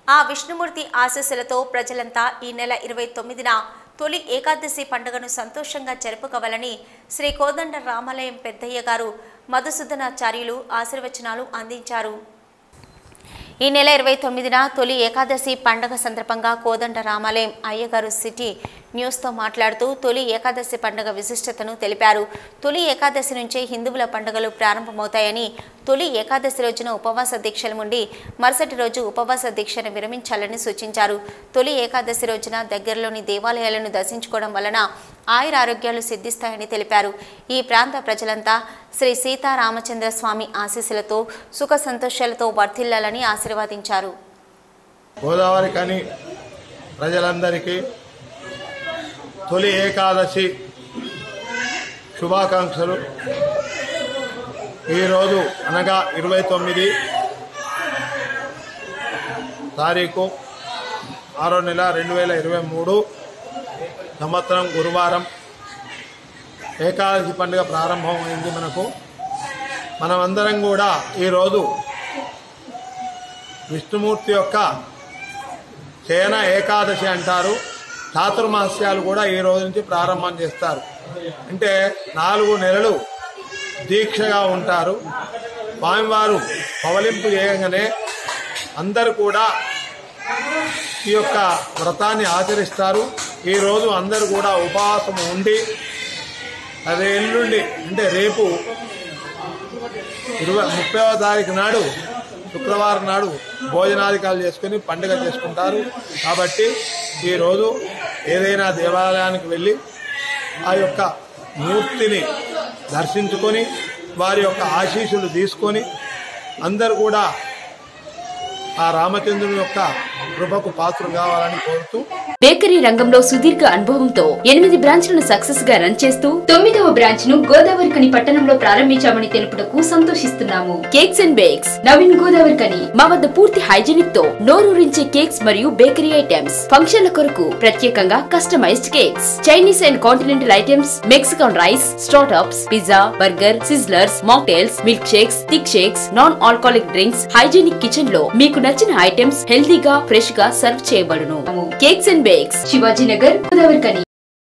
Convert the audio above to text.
ఆ విష్ణుమూర్తి ఆశీస్సులతో ప్రజలంతా ఈ నెల ఇరవై తొమ్మిదిన తొలి ఏకాదశి పండుగను సంతోషంగా జరుపుకోవాలని శ్రీ కోదండ రామాలయం పెద్దయ్య గారు మధుసూదనాచార్యులు ఆశీర్వచనాలు అందించారు ఈ నెల ఇరవై తొమ్మిదిన తొలి ఏకాదశి పండగ సందర్భంగా కోదండ రామాలయం అయ్యగారు సిటీ న్యూస్తో మాట్లాడుతూ తొలి ఏకాదశి పండుగ విశిష్టతను తెలిపారు తొలి ఏకాదశి నుంచే హిందువుల పండుగలు ప్రారంభమవుతాయని తొలి ఏకాదశి రోజున ఉపవాస దీక్షలు ఉండి మరుసటి రోజు ఉపవాస దీక్షను విరమించాలని సూచించారు తొలి ఏకాదశి రోజున దగ్గరలోని దేవాలయాలను దర్శించుకోవడం వలన ఆయురారోగ్యాలు సిద్ధిస్తాయని తెలిపారు ఈ ప్రాంత ప్రజలంతా శ్రీ సీతారామచంద్ర స్వామి ఆశీస్సులతో సుఖ సంతోషాలతో వర్ధిల్లాలని ఆశీర్వదించారు గోదావరి కని ప్రజలందరికీ తొలి ఏకాదశి శుభాకాంక్షలు ఈరోజు అనగా ఇరవై తొమ్మిది తారీఖు ఆరో నెల రెండు వేల ఇరవై మూడు సంవత్సరం గురువారం ఏకాదశి పండుగ ప్రారంభమైంది మనకు మనమందరం కూడా ఈరోజు విష్ణుమూర్తి యొక్క శయన ఏకాదశి అంటారు చాతుర్మాస్యాలు కూడా ఈ రోజు నుంచి ప్రారంభం చేస్తారు అంటే నాలుగు నెలలు దీక్షగా ఉంటారు స్వామివారు పవలింపు చేయగానే అందరూ కూడా ఈ యొక్క వ్రతాన్ని ఆచరిస్తారు ఈరోజు అందరూ కూడా ఉపవాసం ఉండి అదే ఎల్లుండి అంటే రేపు ఇరవై ముప్పైవ తారీఖు నాడు శుక్రవారం నాడు భోజనాధికారులు చేసుకుని పండుగ చేసుకుంటారు కాబట్టి ఈరోజు ఏదైనా దేవాలయానికి వెళ్ళి ఆ యొక్క మూర్తిని దర్శించుకొని వారి యొక్క ఆశీస్సులు తీసుకొని అందరూ కూడా ఆ రామచంద్రుని యొక్క కృపకు పాత్రలు కావాలని కోరుతూ బేకరీ రంగంలో సుదీర్ఘ అనుభవంతో ఎనిమిది బ్రాంచ్లను సక్సెస్ గా రన్ చేస్తూ తొమ్మిదవ బ్రాంచ్ ను గోదావరికని పట్టణంలో ప్రారంభించామని తెలుపుటకు సంతోషిస్తున్నాము cakes and bakes Naveen Godavarikhani మా వద్ద పూర్తి హైజీనిక్ తో నోరూరించే కేక్స్ మరియు బేకరీ ఐటమ్స్ ఫంక్షన్ల కొరకు ప్రత్యేకంగా customized cakes Chinese and continental items Mexican rice startups pizza burger sizzlers mocktails milk shakes thick shakes non alcoholic drinks hygienic kitchen లో మీకు నచ్చిన ఐటమ్స్ హెల్తీగా ఫ్రెష్ గా సర్వ్ చేయబడును cakes and bakes Shivaji Nagar Godavarikhani